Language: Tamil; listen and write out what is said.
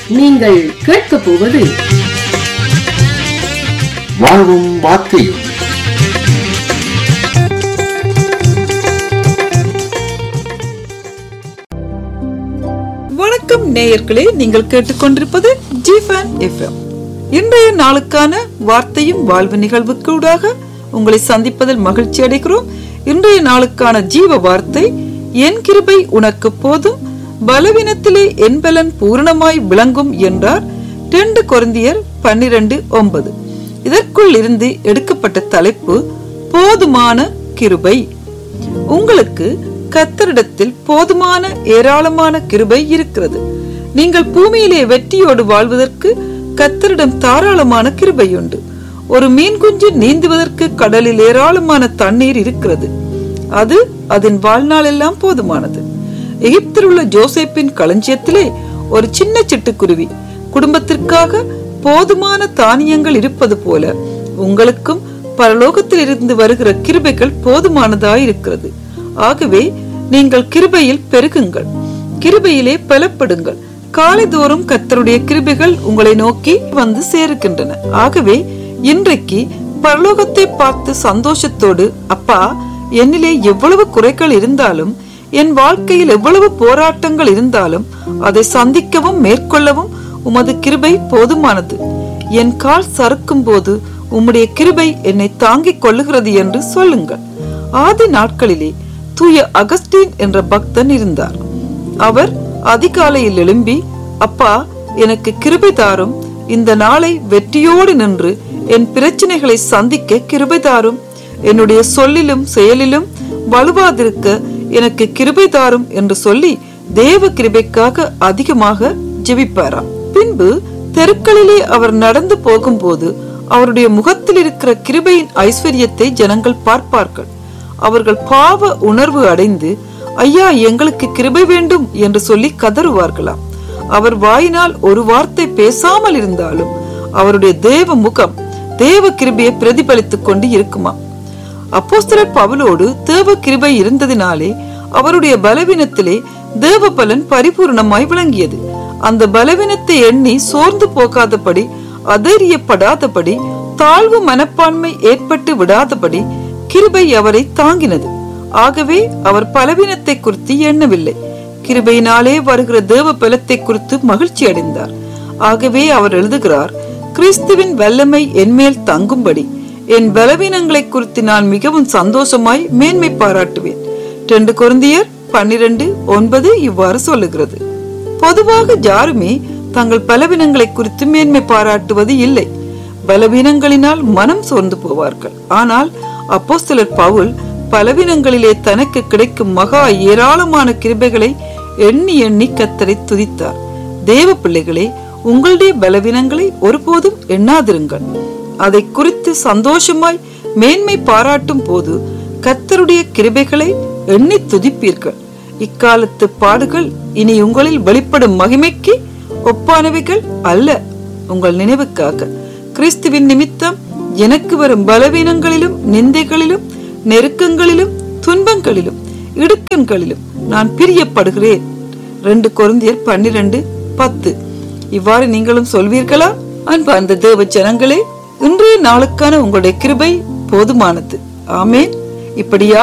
நீங்கள் கேட்கப் போவது வாழ்வும் வார்த்தையும் வணக்கம் நேயர்களே நீங்கள் கேட்டுக்கொண்டிருப்பது ஜிஃபன் எஃப்எம் இன்றைய நாளுக்கான வார்த்தையும் வாழ்வு நிகழ்வுக்கூடாக உங்களை சந்திப்பதில் மகிழ்ச்சி அடைகிறோம் இன்றைய நாளுக்கான ஜீவ வார்த்தை என் கிருபை உனக்கு போதும் பலவீனத்திலே என் பலன் பூரணமாய் விளங்கும் என்றார் ரெண்டு கொரிந்தியர் பன்னிரண்டு ஒன்பது இதற்குள் இருந்து எடுக்கப்பட்ட தலைப்பு போதுமான கிருபை உங்களுக்கு கத்தரிடத்தில் போதுமான ஏராளமான கிருபை இருக்கிறது நீங்கள் பூமியிலே வெற்றியோடு வாழ்வதற்கு கத்தரிடம் தாராளமான கிருபை உண்டு ஒரு மீன் குஞ்சு நீந்துவதற்கு கடலில் ஏராளமான தண்ணீர் இருக்கிறது அது அதன் வாழ்நாள் எல்லாம் போதுமானது எகிப்தில் உள்ள ஜோசேப்பின் களஞ்சியத்திலே ஒரு சின்ன சிட்டுக்குருவி குடும்பத்திற்காக போதுமான தானியங்கள் இருப்பது போல உங்களுக்கும் பரலோகத்தில் இருந்து வருகிற கிருபைகள் போதுமானதாய் இருக்கிறது ஆகவே நீங்கள் கிருபையில் பெருகுங்கள் கிருபையிலே பலப்படுங்கள் காலைதோறும் கத்தருடைய கிருபைகள் உங்களை நோக்கி வந்து சேருகின்றன ஆகவே இன்றைக்கு பரலோகத்தை பார்த்து சந்தோஷத்தோடு அப்பா என்னிலே எவ்வளவு குறைகள் இருந்தாலும் என் வாழ்க்கையில் எவ்வளவு போராட்டங்கள் இருந்தாலும் அதை சந்திக்கவும் மேற்கொள்ளவும் உமது கிருபை போதுமானது என் கால் சறுக்கும் போது உம்முடைய கிருபை என்னை தாங்கிக் கொள்ளுகிறது என்று சொல்லுங்கள் ஆதி நாட்களிலே தூய அகஸ்டீன் என்ற பக்தன் இருந்தார் அவர் அதிகாலையில் எழும்பி அப்பா எனக்கு கிருபை தாரும் இந்த நாளை வெற்றியோடு நின்று என் பிரச்சனைகளை சந்திக்க கிருபை தாரும் என்னுடைய சொல்லிலும் செயலிலும் வலுவாதிருக்க எனக்கு கிருபை தாரும் என்று சொல்லி தேவ கிருபைக்காக அதிகமாக ஜெபிப்பாராம் பின்பு தெருக்களிலே அவர் நடந்து போகும்போது அவருடைய முகத்தில் இருக்கிற கிருபையின் ஐஸ்வர்யத்தை ஜனங்கள் பார்ப்பார்கள் அவர்கள் பாவ உணர்வு அடைந்து ஐயா எங்களுக்கு கிருபை வேண்டும் என்று சொல்லி கதறுவார்களாம் அவர் வாயினால் ஒரு வார்த்தை பேசாமல் இருந்தாலும் அவருடைய தேவ முகம் தேவ கிருபையை பிரதிபலித்துக் கொண்டு இருக்குமா அப்போஸ்தலர் பவுலோடு தேவ கிருபை இருந்ததினாலே அவருடைய பலவீனத்திலே தேவ பலன் பரிபூர்ணமாய் விளங்கியது அந்த பலவீனத்தை எண்ணி சோர்ந்து போகாதபடி அதறியப்படாதபடி தாழ்வு மனப்பான்மை ஏற்பட்டு விடாதபடி கிருபை அவரை தாங்கினது ஆகவே அவர் பலவீனத்தை குறித்து எண்ணவில்லை கிருபையினாலே வருகிற தேவ பலத்தை குறித்து மகிழ்ச்சி அடைந்தார் ஆகவே அவர் எழுதுகிறார் கிறிஸ்துவின் வல்லமை என்மேல் தங்கும்படி என் பலவீனங்களை குறித்து நான் மிகவும் சந்தோஷமாய் மேன்மை பாராட்டுவேன் ரெண்டு குருந்தியர் பன்னிரண்டு ஒன்பது இவ்வாறு சொல்லுகிறது பொதுவாக யாருமே தங்கள் பலவீனங்களை குறித்து மேன்மை பாராட்டுவது இல்லை பலவீனங்களினால் மனம் சோர்ந்து போவார்கள் ஆனால் அப்போஸ்தலர் பவுல் பலவீனங்களிலே தனக்கு கிடைக்கும் மகா ஏராளமான கிருபைகளை எண்ணி எண்ணி கத்தரை துதித்தார் தேவ பிள்ளைகளே உங்களுடைய பலவீனங்களை ஒருபோதும் எண்ணாதிருங்கள் அதை குறித்து சந்தோஷமாய் மேன்மை பாராட்டும் போது கத்தருடைய கிருபைகளை எண்ணி துதிப்பீர்கள் இக்காலத்து பாடுகள் இனி உங்களில் வெளிப்படும் மகிமைக்கு ஒப்பானவைகள் அல்ல உங்கள் நினைவுக்காக கிறிஸ்துவின் நிமித்தம் எனக்கு வரும் பலவீனங்களிலும் நிந்தைகளிலும் நெருக்கங்களிலும் துன்பங்களிலும் இடுக்கண்களிலும் நான் பிரியப்படுகிறேன் ரெண்டு கொருந்தியர் பன்னிரண்டு பத்து இவ்வாறு நீங்களும் சொல்வீர்களா அன்பு அந்த தேவ ஜனங்களே இன்றைய நாளுக்கான உங்களுடைய கிருபை போதுமானது ஆமேன் இப்படியா